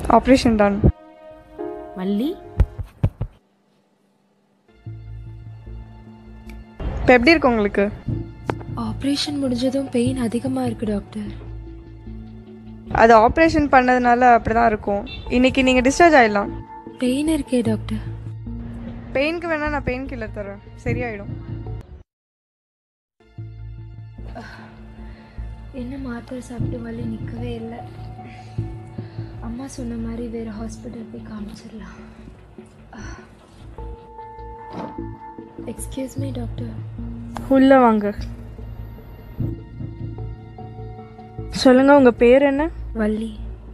Operation ton மல்லி இப்போ எப்படி இருக்கு உங்களுக்கு ஆப்ரேஷன் முடிஞ்சதும் பெயின் அதிகமாக இருக்குது டாக்டர் அது ஆப்ரேஷன் பண்ணதுனால அப்படி தான் இருக்கும் இன்னைக்கு நீங்கள் டிஸ்சார்ஜ் ஆயிடலாம் பெயின் இருக்கே டாக்டர் பெயினுக்கு வேணால் நான் பெயின் கில்லர் தரேன் சரியாயிடும் என்ன மாத்திரை சாப்பிட்டு வலி நிற்கவே இல்லை அம்மா சொன்ன மாதிரி வேறு ஹாஸ்பிட்டல் போய் காமிச்சிடலாம் எக்ஸ்கியூஸ் மீ டாக்டர் உள்ளே வாங்க சொல்லுங்க உங்க பேர் என்ன வள்ளி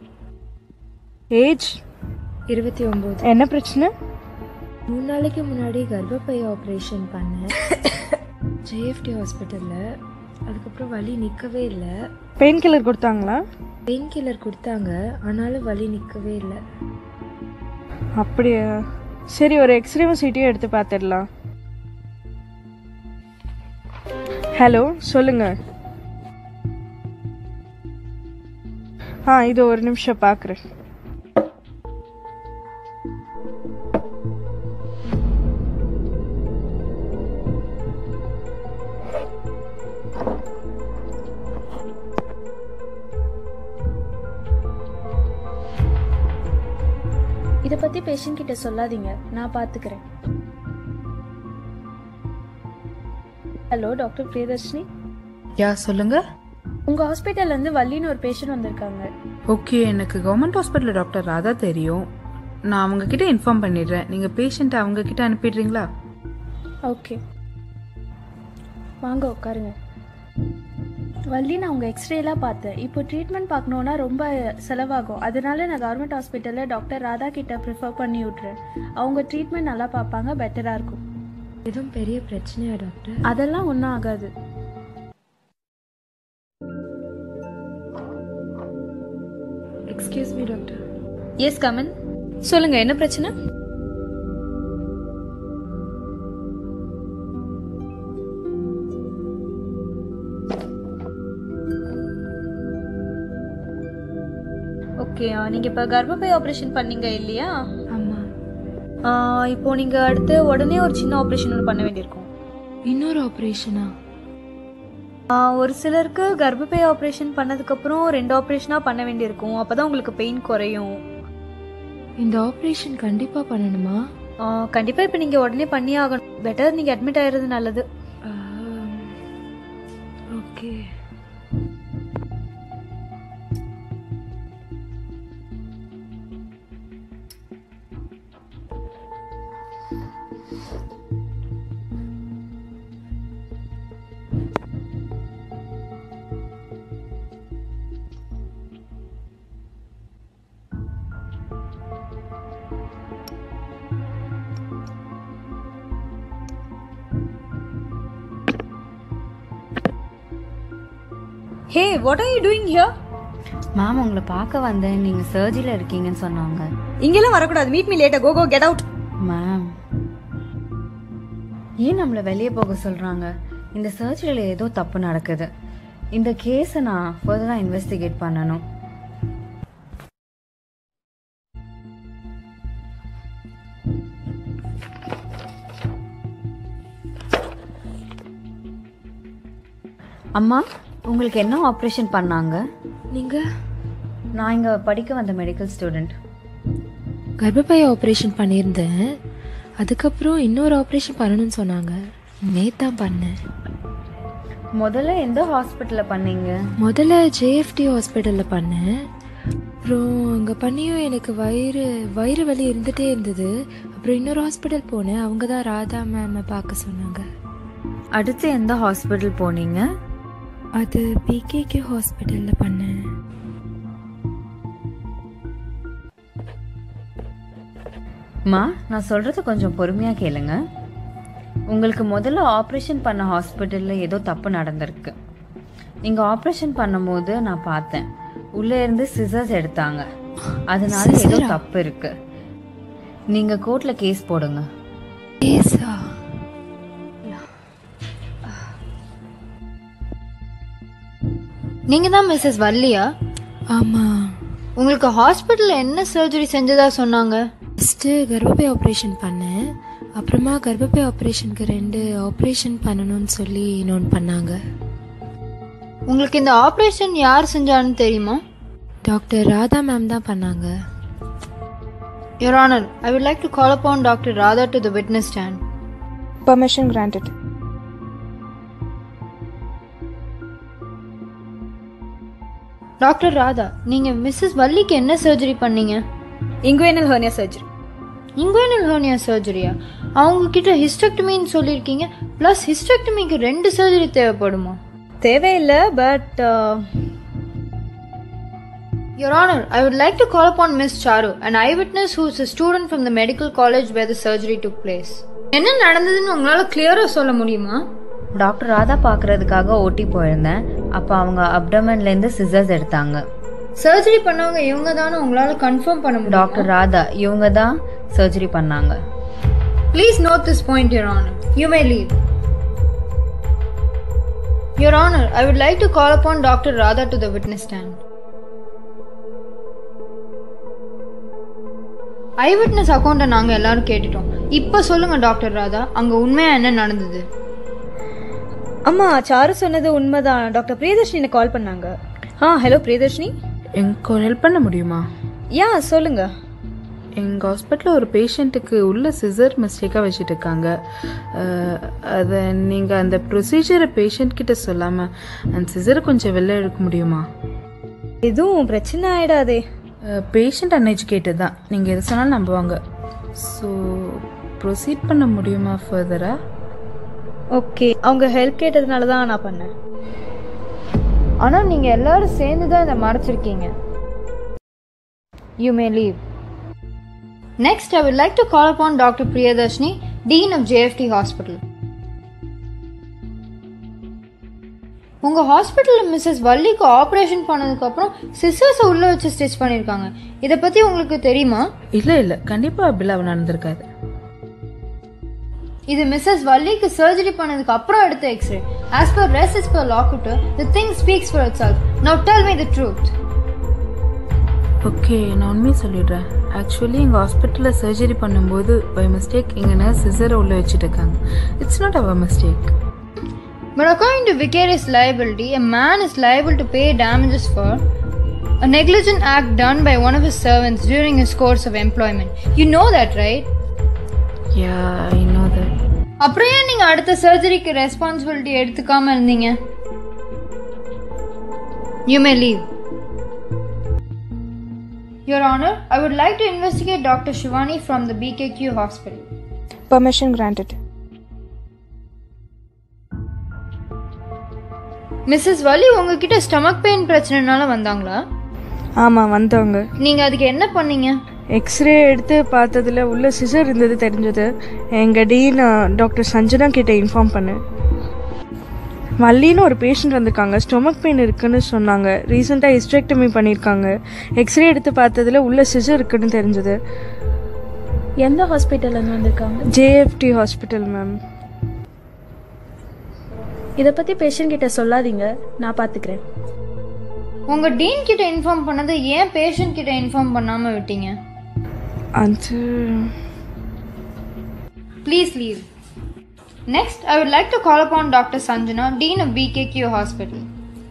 ஏஜ் இருபத்தி ஒம்பது என்ன பிரச்சனை மூணு நாளைக்கு முன்னாடி கர்ப்பப்பை ஆப்ரேஷன் பண்ணேன் ஜேஎஃப்டி ஹாஸ்பிட்டலில் அதுக்கப்புறம் வலி நிற்கவே இல்லை பெயின் கில்லர் கொடுத்தாங்களா பெயின் கில்லர் கொடுத்தாங்க ஆனாலும் வலி நிற்கவே இல்லை அப்படியா சரி ஒரு எக்ஸ்ரேவும் சிட்டியும் எடுத்து பார்த்துடலாம் ஹலோ சொல்லுங்க ஆ இது ஒரு நிமிஷம் பார்க்குறேன் இதை பற்றி பேஷண்ட் கிட்ட சொல்லாதீங்க நான் பார்த்துக்கிறேன் ஹலோ டாக்டர் பிரியதர்ஷினி யா சொல்லுங்க உங்கள் ஹாஸ்பிட்டல்லேருந்து வள்ளின்னு ஒரு பேஷண்ட் வந்திருக்காங்க ஓகே எனக்கு கவர்மெண்ட் ஹாஸ்பிட்டல் டாக்டர் ராதா தெரியும் நான் அவங்க கிட்ட இன்ஃபார்ம் பண்ணிடுறேன் நீங்கள் பேஷண்ட்டை அவங்க கிட்ட அனுப்பிடுறீங்களா ஓகே வாங்க உட்காருங்க வள்ளி நான் உங்கள் எக்ஸ்ரேலாம் பார்த்தேன் இப்போ ட்ரீட்மெண்ட் பார்க்கணுன்னா ரொம்ப செலவாகும் அதனால நான் கவர்மெண்ட் ஹாஸ்பிட்டலில் டாக்டர் ராதா கிட்ட ப்ரிஃபர் பண்ணி விட்றேன் அவங்க ட்ரீட்மெண்ட் நல்லா பார்ப்பாங்க பெட்டராக இருக்கும் எதுவும் பெரிய பிரச்சனையா டாக்டர் அதெல்லாம் ஒன்றும் ஆகாது excuse me doctor yes come on சொல்லுங்க என்ன பிரச்சனை ஓகே நீங்க இப்ப கர்ப்பப்பை ஆபரேஷன் பண்ணீங்க இல்லையா ஆமாம் ஆ, இப்போ நீங்க அடுத்து உடனே ஒரு சின்ன ஆபரேஷன் ஒன்று பண்ண வேண்டியிருக்கும் இன்னொரு ஆப்ரேஷனா ஆ, ஒரு சிலருக்கு கர்ப்பப்பை ஆபரேஷன் பண்ணதுக்கப்புறம் ரெண்டு ஆப்ரேஷனாக பண்ண வேண்டியிருக்கும் அப்பதான் உங்களுக்கு பெயின் குறையும் இந்த ஆப்ரேஷன் கண்டிப்பாக பண்ணணுமா ஆ, கண்டிப்பா இப்போ நீங்க உடனே பண்ணி ஆகணும் பெட்டர் நீங்க அட்மிட் ஆயிடுறது நல்லது okay hey what are you doing here ma'am உங்களை பார்க்க வந்தேன் நீங்கள் சர்ஜரியில் இருக்கீங்கன்னு சொன்னாங்க இங்கெல்லாம் வரக்கூடாது meet me later go go get out ma'am ஏன் நம்மளை வெளியே போக சொல்கிறாங்க இந்த சர்ஜரியில் ஏதோ தப்பு நடக்குது இந்த கேஸை நான் ஃபர்தராக இன்வெஸ்டிகேட் பண்ணணும் அம்மா உங்களுக்கு என்ன ஆப்ரேஷன் பண்ணாங்க நீங்கள் நான் இங்கே படிக்க வந்த மெடிக்கல் ஸ்டூடெண்ட் கர்ப்பப்பை ஆப்ரேஷன் பண்ணியிருந்தேன் அதுக்கப்புறம் இன்னொரு ஆப்ரேஷன் பண்ணணும்னு சொன்னாங்க நேத்தான் பண்ணேன் முதல்ல எந்த ஹாஸ்பிட்டலில் பண்ணீங்க முதல்ல ஜேஎஃப்டி ஹாஸ்பிட்டலில் பண்ணேன் அப்புறம் அங்கே பண்ணியும் எனக்கு வயிறு வயிறு வலி இருந்துகிட்டே இருந்தது அப்புறம் இன்னொரு ஹாஸ்பிட்டல் போனேன் அவங்க தான் ராதா மேமை பார்க்க சொன்னாங்க அடுத்து எந்த ஹாஸ்பிட்டல் போனீங்க அது பிகேகே ஹாஸ்பிட்டலில் பண்ணேன் மா நான் சொல்கிறத கொஞ்சம் பொறுமையாக கேளுங்க உங்களுக்கு முதல்ல ஆப்ரேஷன் பண்ண ஹாஸ்பிட்டலில் ஏதோ தப்பு நடந்திருக்கு நீங்கள் ஆப்ரேஷன் பண்ணும்போது நான் பார்த்தேன் உள்ளே இருந்து சிசர்ஸ் எடுத்தாங்க அதனால ஏதோ தப்பு இருக்கு நீங்கள் கோர்ட்டில் கேஸ் போடுங்க ஏசா நீங்க தான் மிஸ்ஸஸ் வள்ளியா ஆமாம் உங்களுக்கு ஹாஸ்பிட்டலில் என்ன சர்ஜரி செஞ்சதா சொன்னாங்க ஃபஸ்ட்டு கர்ப்பப்பை ஆப்ரேஷன் பண்ணேன் அப்புறமா கர்ப்பப்பை ஆப்ரேஷனுக்கு ரெண்டு ஆப்ரேஷன் பண்ணணும்னு சொல்லி நோட் பண்ணாங்க உங்களுக்கு இந்த ஆப்ரேஷன் யார் செஞ்சான்னு தெரியுமா டாக்டர் ராதா மேம் தான் பண்ணாங்க Your Honor, I would like to call upon Dr. Radha to the witness stand. Permission granted doctor Radha நீங்க மிஸ்ஸஸ் வள்ளிக்கு என்ன சர்ஜரி பண்ணீங்க inguinal hernia surgery inguinal hernia சர்ஜரியா அவங்க கிட்ட ஹிஸ்டெக்டமின்னு சொல்லியிருக்கீங்க ப்ளஸ் ஹிஸ்டெக்டமிக்கு ரெண்டு சர்ஜரி தேவைப்படுமா தேவையில்லை but Your Honor, I would like to call upon Miss Charu, an eyewitness who is a student from the medical college where the surgery took place. என்ன நடந்ததுன்னு உங்களால கிளியரா சொல்ல முடியுமா டாக்டர் ராதா பார்க்கறதுக்காக ஓட்டி போயிருந்தேன் அப்போ அவங்க அப்டமன்லேருந்து சிசர்ஸ் எடுத்தாங்க சர்ஜரி பண்ணவங்க இவங்க தானே உங்களால கன்ஃபார்ம் பண்ண முடியும் டாக்டர் ராதா இவங்க தான் சர்ஜரி பண்ணாங்க Please note this point, Your Honor. You may leave. Your Honor, I would like to call upon Dr. Radha to the witness stand. I witness அக்கௌண்ட்டை நாங்கள் எல்லாரும் கேட்டுட்டோம் இப்போ சொல்லுங்க டாக்டர் ராதா அங்கே உண்மையா என்ன நடந்தது அம்மா சாரு சொன்னது உண்மைதான் டாக்டர் பிரியதர்ஷினி எனக்கு கால் பண்ணாங்க ஆ ஹலோ பிரியதர்ஷினி எனக்கு ஒரு ஹெல்ப் பண்ண முடியுமா யா சொல்லுங்க எங்கள் ஹாஸ்பிட்டலில் ஒரு பேஷண்ட்டுக்கு உள்ள சிசர் மிஸ்டேக்காக வச்சுட்டு இருக்காங்க அஹ், அதை நீங்கள் அந்த ப்ரொசீஜரை பேஷண்ட் கிட்ட சொல்லாமல் அந்த சிசரை கொஞ்சம் வெளில எடுக்க முடியுமா எதுவும் பிரச்சனை ஆயிடாதே பேஷண்ட் அன்எஜுகேட்டட் தான் நீங்கள் எது சொன்னாலும் நம்புவாங்க ஸோ ப்ரொசீட் பண்ண முடியுமா ஃபர்தராக ஓகே அவங்க ஹெல்ப் கேட்டதுனால தான் நான் பண்ணேன் ஆனால் நீங்கள் எல்லாரும் சேர்ந்து தான் இதை மறைச்சிருக்கீங்க you may leave next I would like to call upon doctor Priyadarshini dean of JFT hospital உங்கள் ஹாஸ்பிட்டலில் மிஸ்ஸஸ் வள்ளிக்கு ஆப்ரேஷன் பண்ணதுக்கப்புறம் சிஸ்டர்ஸை உள்ளே வச்சு ஸ்டிச் பண்ணியிருக்காங்க இதை பற்றி உங்களுக்கு தெரியுமா இல்லை இல்லை கண்டிப்பாக அப்படிலாம் நடந்திருக்காது இது மிஸ்ஸஸ் வள்ளிக்கு சர்ஜரி பண்ணதுக்கு அப்புறம் எடுத்த எக்ஸ்ரே ஆஸ் பர் ரெஸ் இஸ் பர் loquitur the thing speaks for itself now tell me the truth okay நான் உண்மையை சொல்லிடுறேன் ஆக்சுவலி எங்கள் ஹாஸ்பிட்டலில் சர்ஜரி பண்ணும்போது பை மிஸ்டேக் எங்கள் நர்ஸ் சிசரை உள்ளே வச்சுட்டு இருக்காங்க it's not our mistake But according to vicarious liability, a man is liable to pay damages for a negligent act done by one of his servants during his course of employment. You know that, right? Yeah I know that அப்புறம் ஏன் நீங்க அடுத்த சர்ஜரிக்கு responsibility எடுத்துக்காம இருந்தீங்க you may leave Your Honor, I would like to investigate Dr. Shivani from the BKQ hospital. Permission granted Mrs Valli உங்ககிட்ட stomach pain பிரச்சனைனால வந்தாங்களா ஆமாம் வந்தவங்க நீங்க அதுக்கு என்ன பண்ணீங்க எக்ஸ்ரே எடுத்து பார்த்ததுல உள்ள சிசர் இருந்தது தெரிஞ்சது எங்கள் டீன் டாக்டர் சஞ்சனா கிட்ட இன்ஃபார்ம் பண்ணேன் வள்ளின்னு ஒரு பேஷண்ட் வந்திருக்காங்க ஸ்டொமக் பெயின் இருக்குன்னு சொன்னாங்க ரீசெண்டாக ஹிஸ்ட்ரெக்டமி பண்ணியிருக்காங்க எக்ஸ்ரே எடுத்து பார்த்ததுல உள்ள சிசர் இருக்குன்னு தெரிஞ்சது எந்த ஹாஸ்பிட்டல்லேருந்து வந்திருக்காங்க ஜேஎஃப்டி ஹாஸ்பிட்டல் மேம் இதை பற்றி பேஷண்ட் கிட்ட சொல்லாதீங்க நான் பார்த்துக்கிறேன் உங்க டீன் கிட்ட இன்ஃபார்ம் பண்ணது ஏன் பேஷண்ட் கிட்ட இன்ஃபார்ம் பண்ணாம விட்டீங்க அது please leave next I would like to call upon doctor Sanjana dean of BKQ hospital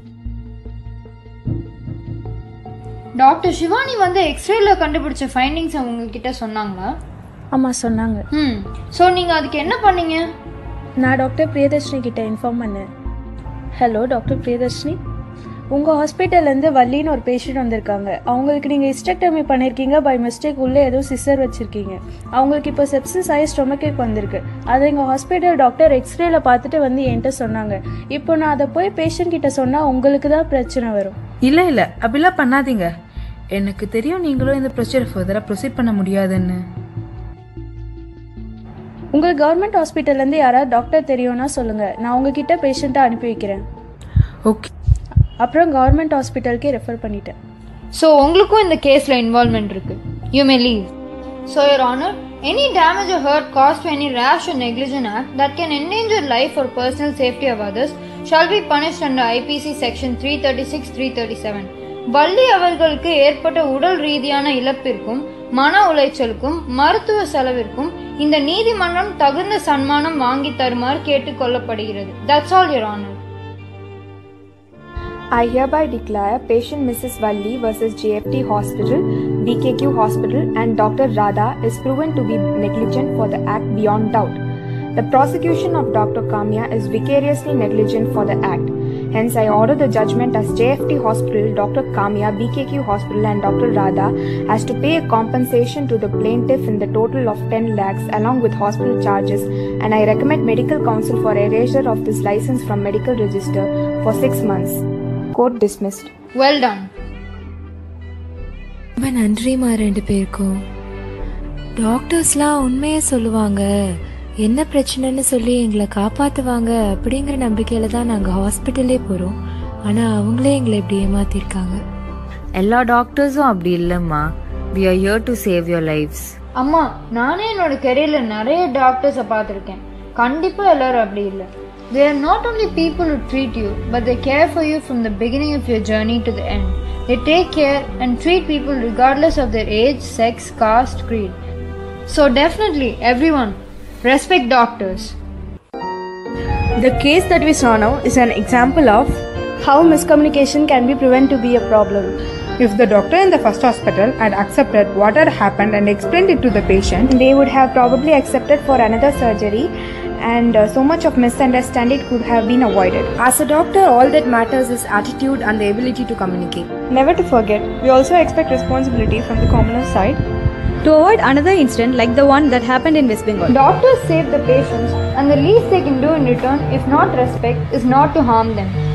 doctor Shivani வந்து எக்ஸ்ரேல கண்டுபிடிச்ச ஃபைண்டிங்ஸ் உங்ககிட்ட சொன்னாங்களா ஆமாம் சொன்னாங்க ம் ஸோ நீங்கள் அதுக்கு என்ன பண்ணீங்க நான் டாக்டர் பிரியதர்ஷினி கிட்ட இன்ஃபார்ம் பண்ணேன் ஹலோ டாக்டர் பிரியதர்ஷினி உங்கள் ஹாஸ்பிட்டல்லேருந்து வள்ளின்னு ஒரு பேஷண்ட் வந்திருக்காங்க அவங்களுக்கு நீங்கள் ஹிஸ்டெக்டமி பண்ணியிருக்கீங்க பை மிஸ்டேக் உள்ளே ஏதோ சிசர் வச்சுருக்கீங்க அவங்களுக்கு இப்போ செப்சிஸ் ஆகி ஸ்டொமக்கேக் வந்திருக்கு அதை எங்கள் ஹாஸ்பிட்டல் டாக்டர் எக்ஸ்ரேல பார்த்துட்டு வந்து என்கிட்ட சொன்னாங்க இப்போ நான் அதை போய் பேஷண்ட் கிட்ட சொன்னால் உங்களுக்கு தான் பிரச்சனை வரும் இல்லை இல்லை அப்படிலாம் பண்ணாதீங்க எனக்கு தெரியும் நீங்களும் இந்த ப்ரொசீஜர் ஃபர்தராக ப்ரொசீட் பண்ண முடியாதுன்னு உங்களுக்கு கவர்மெண்ட் ஹாஸ்பிட்டல்லேருந்து யாராவது டாக்டர் தெரியும்னா சொல்லுங்கள் நான் உங்ககிட்ட பேஷண்ட்டை அனுப்பி வைக்கிறேன் ஓகே அப்புறம் கவர்மெண்ட் ஹாஸ்பிட்டலுக்கே ரெஃபர் பண்ணிட்டேன் ஸோ உங்களுக்கும் இந்த கேஸில் இன்வால்மெண்ட் இருக்கு you may leave so your honour any damage or hurt caused to any rash or negligent act that can endanger life or personal safety of others shall be punished under IPC section 336 337 Valli அவர்களுக்கு ஏற்பட்ட உடல் ரீதியான இழப்பிற்கும் மன உளைச்சலுக்கும் மருத்துவ செலவிற்கும் இந்த நீதிமன்றம் தகுந்த சன்மானம் வாங்கி தருமாறு கேட்டுக்கொள்ளப்படுகிறது that's all your honour I hereby declare patient Mrs. Valli versus JFT Hospital, BKQ Hospital, and Dr. Radha is proven to be negligent for the act beyond doubt. The prosecution of Dr. Kamya is vicariously negligent for the act. Hence, I order the judgment as JFT Hospital, Dr. Kamya, BKQ Hospital, and Dr. Radha has to pay a compensation to the plaintiff in the total of 10 lakhs along with hospital charges, and I recommend medical counsel for erasure of this license from medical register for 6 months. Court dismissed. Well done ரொம்ப நன்றிம்மா ரெண்டு பேருக்கும் டாக்டர்ஸ்லாம் உண்மையை சொல்லுவாங்க என்ன பிரச்சனைன்னு சொல்லி எங்களை காப்பாற்றுவாங்க அப்படிங்கிற நம்பிக்கையில் தான் நாங்கள் ஹாஸ்பிட்டலே போகிறோம் ஆனால் அவங்களே எங்களை இப்படி ஏமாத்திருக்காங்க எல்லா டாக்டர்ஸும் அப்படி இல்லைம்மா we are here to save your lifes அம்மா நானே என்னோட கெரியர்ல நிறைய டாக்டர்ஸை பார்த்துருக்கேன் கண்டிப்பா எல்லாரும் அப்படி இல்லை they are not only people who treat you but they care for you from the beginning of your journey to the end they take care and treat people regardless of their age sex caste creed so definitely everyone respect doctors The case that we saw now is an example of How miscommunication can be prevented to be a problem. If the doctor in the first hospital had accepted what had happened and explained it to the patient, They would have probably accepted for another surgery, and uh, so much of misunderstanding could have been avoided. As a doctor, all that matters is attitude and the ability to communicate. Never to forget, we also expect responsibility from the commoner's side. To avoid another incident like the one that happened in West Bengal. doctors save the patients and the least they can do in return if not respect is not to harm them